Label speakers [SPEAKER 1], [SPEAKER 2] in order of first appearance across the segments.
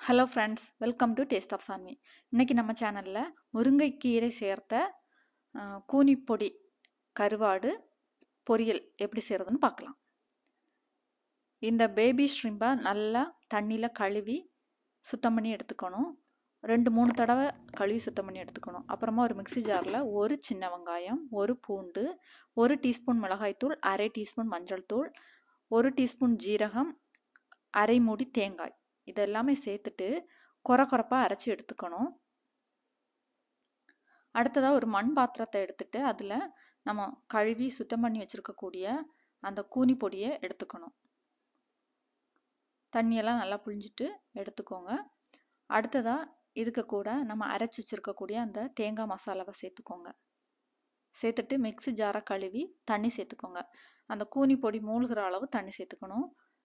[SPEAKER 1] hello friends welcome to taste of Saanvi இன்னைக்கு நம்ம சேனலில் முருங்கைக்கீரை சேர்த்த ஆ, கூனிப்பொடி கருவாடு பொரியல் எப்படி செய்கிறதுன்னு பார்க்கலாம் இந்த பேபி ஷ்ரிம்பை நல்லா தண்ணியில் கழுவி சுத்தம் பண்ணி எடுத்துக்கணும் ரெண்டு மூணு தடவை கழுவி சுத்தம் பண்ணி எடுத்துக்கணும் அப்புறமா ஒரு மிக்ஸி ஜாரில் ஒரு சின்ன வெங்காயம் ஒரு பூண்டு ஒரு டீஸ்பூன் மிளகாய்த்தூள் அரை டீஸ்பூன் மஞ்சள் தூள் ஒரு டீஸ்பூன் ஜீரகம் அரை மூடி தேங்காய் இது எல்லாமே சேர்த்துட்டு கொர கொரப்பாக அரைச்சி எடுத்துக்கணும் அடுத்ததாக ஒரு மண் பாத்திரத்தை எடுத்துட்டு அதில் நம்ம கழுவி சுத்தம் பண்ணி வச்சுருக்கக்கூடிய அந்த கூனி பொடியை எடுத்துக்கணும் தண்ணியெல்லாம் நல்லா புழிஞ்சிட்டு எடுத்துக்கோங்க அடுத்ததாக இதுக்கு கூட நம்ம அரைச்சி வச்சுருக்கக்கூடிய அந்த தேங்காய் மசாலாவை சேர்த்துக்கோங்க சேர்த்துட்டு மிக்ஸி ஜாரை கழுவி தண்ணி சேர்த்துக்கோங்க அந்த கூனி பொடி மூழ்கிற அளவு தண்ணி சேர்த்துக்கணும்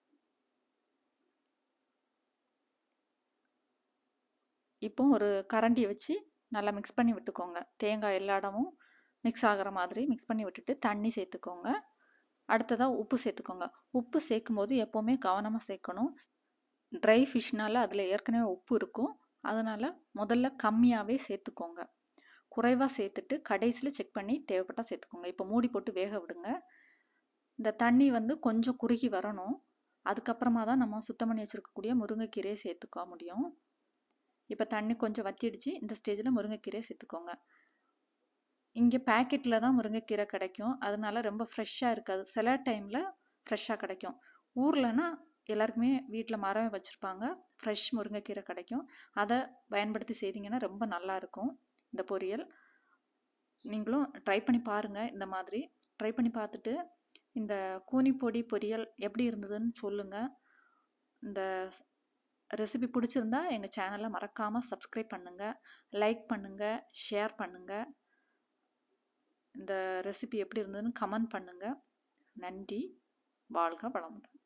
[SPEAKER 1] இப்போ ஒரு கரண்டியை வச்சு நல்லா மிக்ஸ் பண்ணி விட்டுக்கோங்க தேங்காய் எல்லா இடமும் மிக்ஸ் ஆகிற மாதிரி மிக்ஸ் பண்ணி விட்டுட்டு தண்ணி சேர்த்துக்கோங்க அடுத்ததாக உப்பு சேர்த்துக்கோங்க உப்பு சேர்க்கும் போது எப்போவுமே கவனமாக சேர்க்கணும் ட்ரை ஃபிஷ்னால அதில் ஏற்கனவே உப்பு இருக்கும் அதனால் முதல்ல கம்மியாகவே சேர்த்துக்கோங்க குறைவாக சேர்த்துட்டு கடைசியில் செக் பண்ணி தேவைப்பட்டால் சேர்த்துக்கோங்க இப்போ மூடி போட்டு வேக விடுங்க இந்த தண்ணி வந்து கொஞ்சம் குறுகி வரணும் அதுக்கப்புறமா தான் நம்ம சுத்தம் பண்ணி வச்சுருக்கக்கூடிய முருங்கைக்கீரையை சேர்த்துக்க முடியும் இப்போ தண்ணி கொஞ்சம் வத்திடுச்சு இந்த ஸ்டேஜில் முருங்கைக்கீரையை சேர்த்துக்கோங்க இங்கே பேக்கெட்டில் தான் முருங்கைக்கீரை கிடைக்கும் அதனால ரொம்ப ஃப்ரெஷ்ஷாக இருக்காது சில டைமில் ஃப்ரெஷ்ஷாக கிடைக்கும் ஊர்லனா எல்லாருக்குமே வீட்டில் மரம் வச்சுருப்பாங்க ஃப்ரெஷ் முருங்கைக்கீரை கிடைக்கும் அதை பயன்படுத்தி செய்தீங்கன்னா ரொம்ப நல்லாயிருக்கும் இந்த பொரியல் நீங்களும் ட்ரை பண்ணி பாருங்கள் இந்த மாதிரி ட்ரை பண்ணி பார்த்துட்டு இந்த கூனிப்பொடி பொரியல் எப்படி இருந்ததுன்னு சொல்லுங்கள் இந்த ரெசிபி பிடிச்சிருந்தா எங்கள் சேனலை மறக்காமல் சப்ஸ்கிரைப் பண்ணுங்கள் லைக் பண்ணுங்கள் ஷேர் பண்ணுங்கள் இந்த ரெசிபி எப்படி இருந்ததுன்னு கமெண்ட் பண்ணுங்கள் நன்றி வாழ்க வளமுடன்